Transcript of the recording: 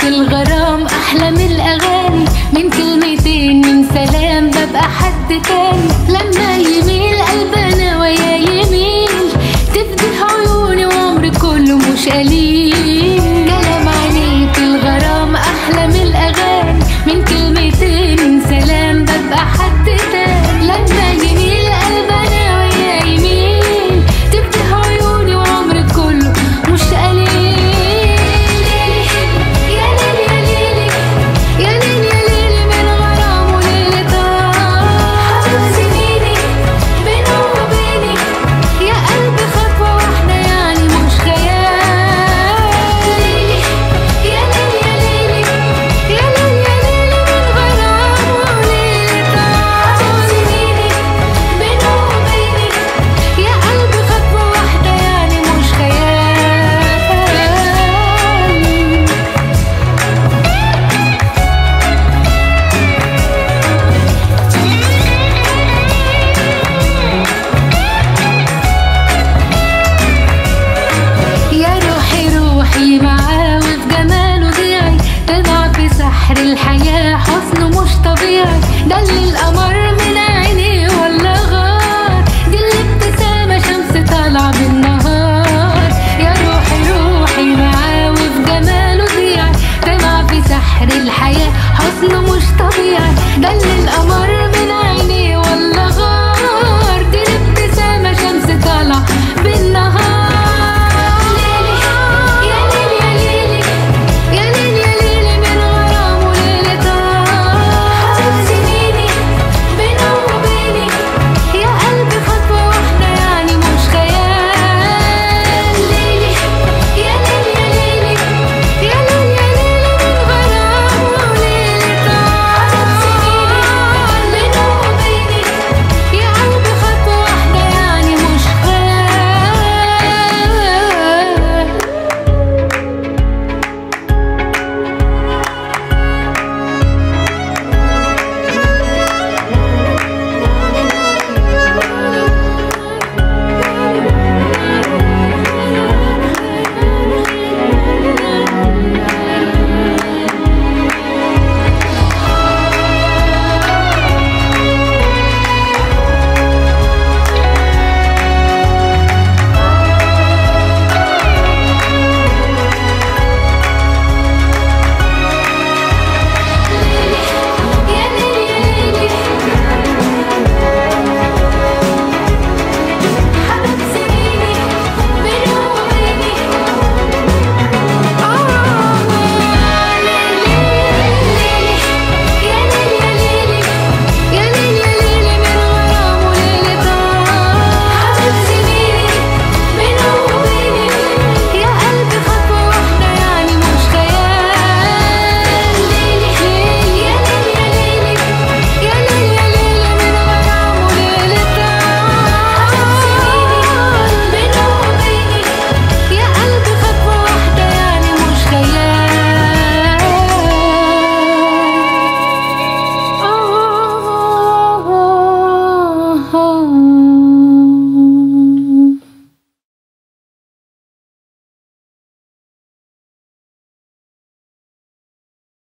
الغرام احلى من الاغاني من كلمتين من سلام ببقى حد تاني لما يميل قلبنا ويا يميل تفتح عيوني وعمري كله مش قليل كلام عليك الغرام احلى من الاغاني من كلمتين من سلام ببقى حد تاني لما يميل قلبنا ويا يميل تفتح عيوني وعمري كله مش قليل يا ليل يا ليلي يا ليل يا ليلي من غرام وليلة حبوا سنيني بينه وبيني يا قلبي خطوة واحدة يعني مش خيال يا ليل يا ليلي يا ليل يا ليلي من غرام وليلة حبوا سنيني بينه وبيني يا قلبي خطوة واحدة يعني مش خيال يا روحي روحي معاه وفي جماله ضيعي تضع في سحر الحياة حسنه مش طبيعي ده اللي القمر